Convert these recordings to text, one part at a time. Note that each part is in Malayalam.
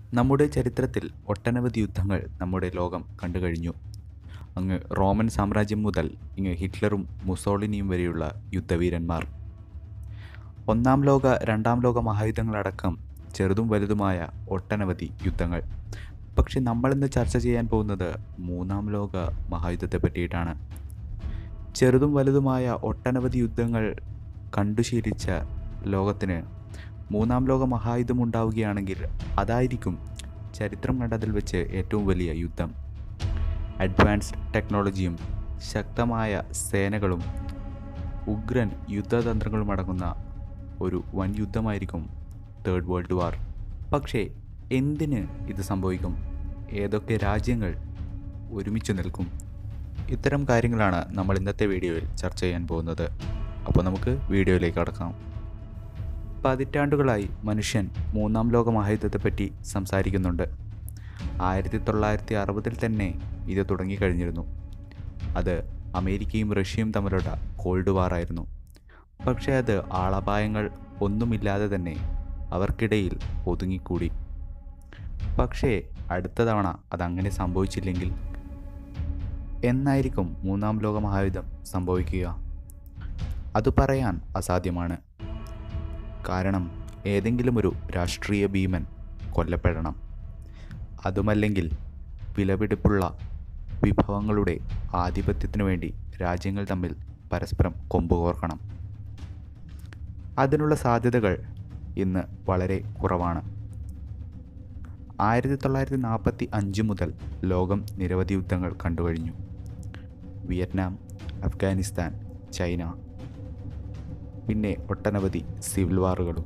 നമ്മുടെ ചരിത്രത്തിൽ ഒട്ടനവധി യുദ്ധങ്ങൾ നമ്മുടെ ലോകം കണ്ടുകഴിഞ്ഞു അങ്ങ് റോമൻ സാമ്രാജ്യം മുതൽ ഇങ്ങ് ഹിറ്റ്ലറും മുസോളിനിയും വരെയുള്ള യുദ്ധവീരന്മാർ ഒന്നാം ലോക രണ്ടാം ലോക മഹായുദ്ധങ്ങളടക്കം ചെറുതും വലുതുമായ ഒട്ടനവധി യുദ്ധങ്ങൾ പക്ഷെ നമ്മളിന്ന് ചർച്ച ചെയ്യാൻ പോകുന്നത് മൂന്നാം ലോക മഹായുദ്ധത്തെ പറ്റിയിട്ടാണ് ചെറുതും വലുതുമായ ഒട്ടനവധി യുദ്ധങ്ങൾ കണ്ടുശീലിച്ച ലോകത്തിന് മൂന്നാം ലോക മഹായുദ്ധം ഉണ്ടാവുകയാണെങ്കിൽ അതായിരിക്കും ചരിത്രം കണ്ടതിൽ വെച്ച് ഏറ്റവും വലിയ യുദ്ധം അഡ്വാൻസ്ഡ് ടെക്നോളജിയും ശക്തമായ സേനകളും ഉഗ്രൻ യുദ്ധതന്ത്രങ്ങളും അടങ്ങുന്ന ഒരു വൻ യുദ്ധമായിരിക്കും തേർഡ് വേൾഡ് വാർ പക്ഷേ എന്തിന് ഇത് സംഭവിക്കും ഏതൊക്കെ രാജ്യങ്ങൾ ഒരുമിച്ച് നിൽക്കും ഇത്തരം കാര്യങ്ങളാണ് നമ്മൾ ഇന്നത്തെ വീഡിയോയിൽ ചർച്ച ചെയ്യാൻ പോകുന്നത് അപ്പോൾ നമുക്ക് വീഡിയോയിലേക്ക് കടക്കാം പതിറ്റാണ്ടുകളായി മനുഷ്യൻ മൂന്നാം ലോക മഹായുദ്ധത്തെപ്പറ്റി സംസാരിക്കുന്നുണ്ട് ആയിരത്തി തൊള്ളായിരത്തി അറുപതിൽ തന്നെ ഇത് തുടങ്ങിക്കഴിഞ്ഞിരുന്നു അത് അമേരിക്കയും റഷ്യയും തമ്മിലുള്ള കോൾഡ് വാർ ആയിരുന്നു പക്ഷേ അത് ആളപായങ്ങൾ ഒന്നുമില്ലാതെ തന്നെ അവർക്കിടയിൽ ഒതുങ്ങിക്കൂടി പക്ഷേ അടുത്ത തവണ അതങ്ങനെ സംഭവിച്ചില്ലെങ്കിൽ എന്നായിരിക്കും മൂന്നാം ലോക മഹായുദ്ധം സംഭവിക്കുക അത് പറയാൻ അസാധ്യമാണ് കാരണം ഏതെങ്കിലും ഒരു രാഷ്ട്രീയ ഭീമൻ കൊല്ലപ്പെടണം അതുമല്ലെങ്കിൽ വിലപിടിപ്പുള്ള വിഭവങ്ങളുടെ ആധിപത്യത്തിനു വേണ്ടി രാജ്യങ്ങൾ തമ്മിൽ പരസ്പരം കൊമ്പുകോർക്കണം അതിനുള്ള സാധ്യതകൾ ഇന്ന് വളരെ കുറവാണ് ആയിരത്തി തൊള്ളായിരത്തി നാൽപ്പത്തി അഞ്ച് മുതൽ ലോകം നിരവധി യുദ്ധങ്ങൾ കണ്ടുകഴിഞ്ഞു വിയറ്റ്നാം അഫ്ഗാനിസ്ഥാൻ ചൈന പിന്നെ ഒട്ടനവധി സിവിൽ വാറുകളും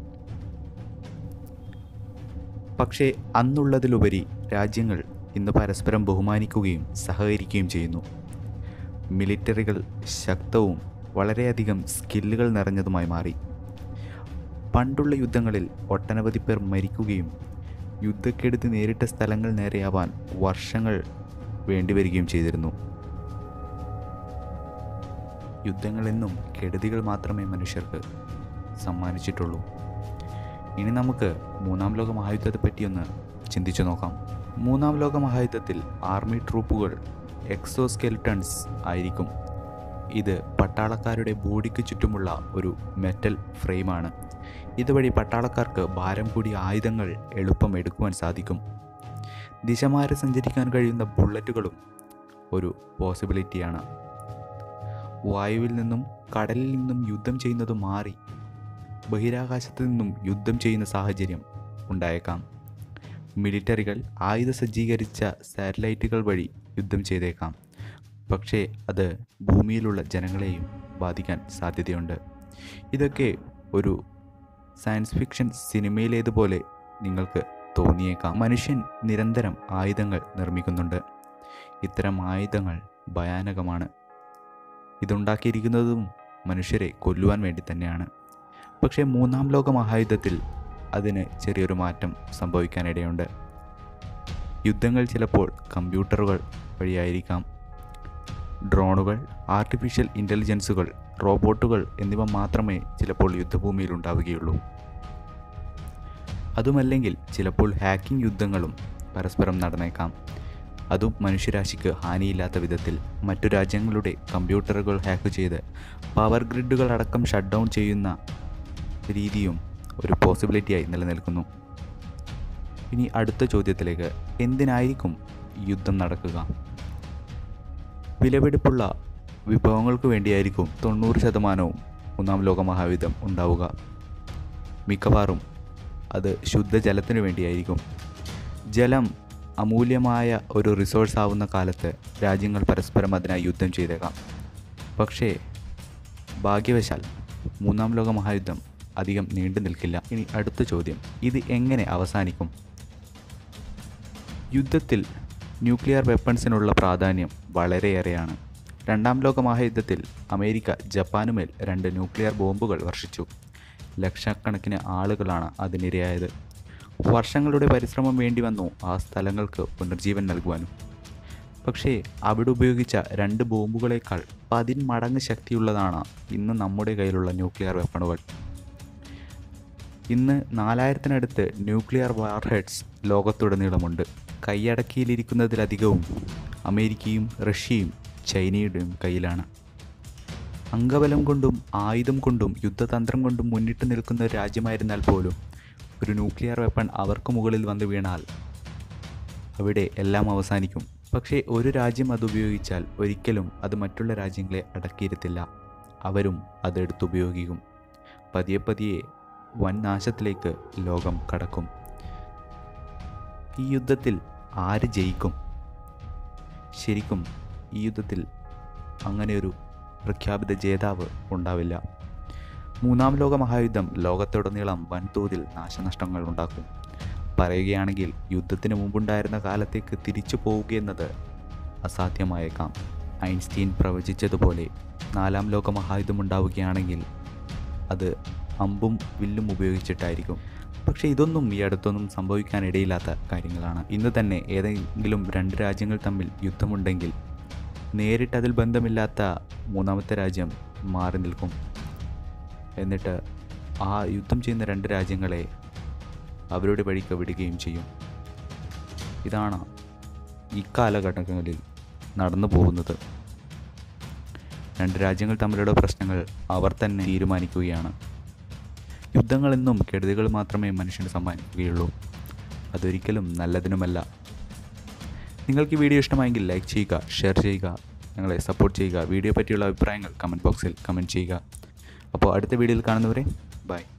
പക്ഷേ അന്നുള്ളതിലുപരി രാജ്യങ്ങൾ ഇന്ന് പരസ്പരം ബഹുമാനിക്കുകയും സഹകരിക്കുകയും ചെയ്യുന്നു മിലിറ്ററികൾ ശക്തവും വളരെയധികം സ്കില്ലുകൾ നിറഞ്ഞതുമായി മാറി പണ്ടുള്ള യുദ്ധങ്ങളിൽ ഒട്ടനവധി പേർ മരിക്കുകയും യുദ്ധക്കെടുത്ത് നേരിട്ട സ്ഥലങ്ങൾ നേരെയാവാൻ വർഷങ്ങൾ വേണ്ടിവരികയും ചെയ്തിരുന്നു യുദ്ധങ്ങളെന്നും കെടുതികൾ മാത്രമേ മനുഷ്യർക്ക് സമ്മാനിച്ചിട്ടുള്ളൂ ഇനി നമുക്ക് മൂന്നാം ലോക മഹായുദ്ധത്തെ പറ്റിയൊന്ന് ചിന്തിച്ചു നോക്കാം മൂന്നാം ലോക മഹായുദ്ധത്തിൽ ആർമി ട്രൂപ്പുകൾ എക്സോസ്കെൽട്ടൺസ് ആയിരിക്കും ഇത് പട്ടാളക്കാരുടെ ബോഡിക്ക് ചുറ്റുമുള്ള ഒരു മെറ്റൽ ഫ്രെയിമാണ് ഇതുവഴി പട്ടാളക്കാർക്ക് ഭാരം കൂടിയ ആയുധങ്ങൾ എളുപ്പം എടുക്കുവാൻ സാധിക്കും ദിശമാരെ സഞ്ചരിക്കാൻ കഴിയുന്ന ബുള്ളറ്റുകളും ഒരു പോസിബിലിറ്റിയാണ് വായുവിൽ നിന്നും കടലിൽ നിന്നും യുദ്ധം ചെയ്യുന്നത് മാറി ബഹിരാകാശത്ത് നിന്നും യുദ്ധം ചെയ്യുന്ന സാഹചര്യം ഉണ്ടായേക്കാം മിലിറ്ററികൾ ആയുധ സജ്ജീകരിച്ച സാറ്റലൈറ്റുകൾ വഴി യുദ്ധം ചെയ്തേക്കാം പക്ഷേ അത് ഭൂമിയിലുള്ള ജനങ്ങളെയും ബാധിക്കാൻ സാധ്യതയുണ്ട് ഇതൊക്കെ ഒരു സയൻസ് ഫിക്ഷൻ സിനിമയിലേതുപോലെ നിങ്ങൾക്ക് തോന്നിയേക്കാം മനുഷ്യൻ നിരന്തരം ആയുധങ്ങൾ നിർമ്മിക്കുന്നുണ്ട് ഇത്തരം ആയുധങ്ങൾ ഭയാനകമാണ് ഇതുണ്ടാക്കിയിരിക്കുന്നതും മനുഷ്യരെ കൊല്ലുവാൻ വേണ്ടി തന്നെയാണ് പക്ഷേ മൂന്നാം ലോക മഹായുദ്ധത്തിൽ അതിന് ചെറിയൊരു മാറ്റം സംഭവിക്കാനിടയുണ്ട് യുദ്ധങ്ങൾ ചിലപ്പോൾ കമ്പ്യൂട്ടറുകൾ വഴിയായിരിക്കാം ഡ്രോണുകൾ ആർട്ടിഫിഷ്യൽ ഇൻ്റലിജൻസുകൾ റോബോട്ടുകൾ എന്നിവ മാത്രമേ ചിലപ്പോൾ യുദ്ധഭൂമിയിൽ ഉണ്ടാവുകയുള്ളൂ അതുമല്ലെങ്കിൽ ചിലപ്പോൾ ഹാക്കിംഗ് യുദ്ധങ്ങളും പരസ്പരം നടന്നേക്കാം അതും മനുഷ്യരാശിക്ക് ഹാനിയില്ലാത്ത വിധത്തിൽ മറ്റു രാജ്യങ്ങളുടെ കമ്പ്യൂട്ടറുകൾ ഹാക്ക് ചെയ്ത് പവർ ഗ്രിഡുകൾ അടക്കം ഷട്ട് ഡൗൺ ചെയ്യുന്ന രീതിയും ഒരു പോസിബിലിറ്റിയായി നിലനിൽക്കുന്നു ഇനി അടുത്ത ചോദ്യത്തിലേക്ക് എന്തിനായിരിക്കും യുദ്ധം നടക്കുക വിലപിടിപ്പുള്ള വിഭവങ്ങൾക്ക് വേണ്ടിയായിരിക്കും തൊണ്ണൂറ് ശതമാനവും മൂന്നാം ലോക മഹായുദ്ധം ഉണ്ടാവുക മിക്കവാറും അത് ശുദ്ധജലത്തിനു വേണ്ടിയായിരിക്കും ജലം അമൂല്യമായ ഒരു റിസോഴ്സ് ആവുന്ന കാലത്ത് രാജ്യങ്ങൾ പരസ്പരം അതിനായി യുദ്ധം ചെയ്തേക്കാം പക്ഷേ ഭാഗ്യവശാൽ മൂന്നാം ലോക മഹായുദ്ധം അധികം നീണ്ടു നിൽക്കില്ല ഇനി അടുത്ത ചോദ്യം ഇത് എങ്ങനെ അവസാനിക്കും യുദ്ധത്തിൽ ന്യൂക്ലിയർ വെപ്പൺസിനുള്ള പ്രാധാന്യം വളരെയേറെയാണ് രണ്ടാം ലോക മഹായുദ്ധത്തിൽ അമേരിക്ക ജപ്പാനുമേൽ രണ്ട് ന്യൂക്ലിയർ ബോംബുകൾ വർഷിച്ചു ലക്ഷക്കണക്കിന് ആളുകളാണ് അതിനിരയായത് വർഷങ്ങളുടെ പരിശ്രമം വേണ്ടി വന്നു ആ സ്ഥലങ്ങൾക്ക് പുനർജീവൻ നൽകുവാനും പക്ഷേ അവിടെ ഉപയോഗിച്ച രണ്ട് ബോംബുകളേക്കാൾ പതിന്മടങ്ങ് ശക്തിയുള്ളതാണ് ഇന്ന് നമ്മുടെ കയ്യിലുള്ള ന്യൂക്ലിയർ വെപ്പണുകൾ ഇന്ന് നാലായിരത്തിനടുത്ത് ന്യൂക്ലിയർ വാർഹെഡ്സ് ലോകത്തുടനീളമുണ്ട് കൈയടക്കിയിലിരിക്കുന്നതിലധികവും അമേരിക്കയും റഷ്യയും ചൈനയുടെയും കയ്യിലാണ് അംഗബലം കൊണ്ടും ആയുധം കൊണ്ടും യുദ്ധതന്ത്രം കൊണ്ടും മുന്നിട്ട് നിൽക്കുന്ന ഒരു രാജ്യമായിരുന്നാൽ പോലും ഒരു ന്യൂക്ലിയർ വെപ്പൺ അവർക്ക് മുകളിൽ വന്ന് വീണാൽ അവിടെ എല്ലാം അവസാനിക്കും പക്ഷേ ഒരു രാജ്യം അത് ഉപയോഗിച്ചാൽ ഒരിക്കലും അത് മറ്റുള്ള രാജ്യങ്ങളെ അടക്കിയിരുത്തില്ല അവരും അതെടുത്തുപയോഗിക്കും പതിയെ പതിയെ വൻ നാശത്തിലേക്ക് ലോകം കടക്കും ഈ യുദ്ധത്തിൽ ആര് ജയിക്കും ശരിക്കും ഈ യുദ്ധത്തിൽ അങ്ങനെയൊരു പ്രഖ്യാപിത ജേതാവ് ഉണ്ടാവില്ല മൂന്നാം ലോക മഹായുദ്ധം ലോകത്തുടനീളം വൻതോതിൽ നാശനഷ്ടങ്ങൾ ഉണ്ടാക്കും പറയുകയാണെങ്കിൽ യുദ്ധത്തിന് മുമ്പുണ്ടായിരുന്ന കാലത്തേക്ക് തിരിച്ചു പോവുകയെന്നത് അസാധ്യമായേക്കാം ഐൻസ്റ്റീൻ പ്രവചിച്ചതുപോലെ നാലാം ലോക മഹായുദ്ധം ഉണ്ടാവുകയാണെങ്കിൽ അത് അമ്പും വില്ലും ഉപയോഗിച്ചിട്ടായിരിക്കും പക്ഷേ ഇതൊന്നും ഈ അടുത്തൊന്നും സംഭവിക്കാനിടയില്ലാത്ത കാര്യങ്ങളാണ് ഇന്ന് തന്നെ ഏതെങ്കിലും രണ്ട് രാജ്യങ്ങൾ തമ്മിൽ യുദ്ധമുണ്ടെങ്കിൽ നേരിട്ട് അതിൽ ബന്ധമില്ലാത്ത മൂന്നാമത്തെ രാജ്യം മാറി നിൽക്കും എന്നിട്ട് ആ യുദ്ധം ചെയ്യുന്ന രണ്ട് രാജ്യങ്ങളെ അവരുടെ വഴിക്ക് വിടുകയും ചെയ്യും ഇതാണ് ഈ കാലഘട്ടങ്ങളിൽ നടന്നു പോകുന്നത് രണ്ട് രാജ്യങ്ങൾ തമ്മിലുള്ള പ്രശ്നങ്ങൾ അവർ തന്നെ തീരുമാനിക്കുകയാണ് യുദ്ധങ്ങളെന്നും കെടുതികൾ മാത്രമേ മനുഷ്യന് സമ്മാനിക്കുകയുള്ളൂ അതൊരിക്കലും നല്ലതിനുമല്ല നിങ്ങൾക്ക് ഈ വീഡിയോ ഇഷ്ടമായെങ്കിൽ ലൈക്ക് ചെയ്യുക ഷെയർ ചെയ്യുക ഞങ്ങളെ സപ്പോർട്ട് ചെയ്യുക വീഡിയോ പറ്റിയുള്ള അഭിപ്രായങ്ങൾ കമൻറ്റ് ബോക്സിൽ കമൻറ്റ് ചെയ്യുക അപ്പോൾ അടുത്ത വീഡിയോയിൽ കാണുന്നവരെ ബൈ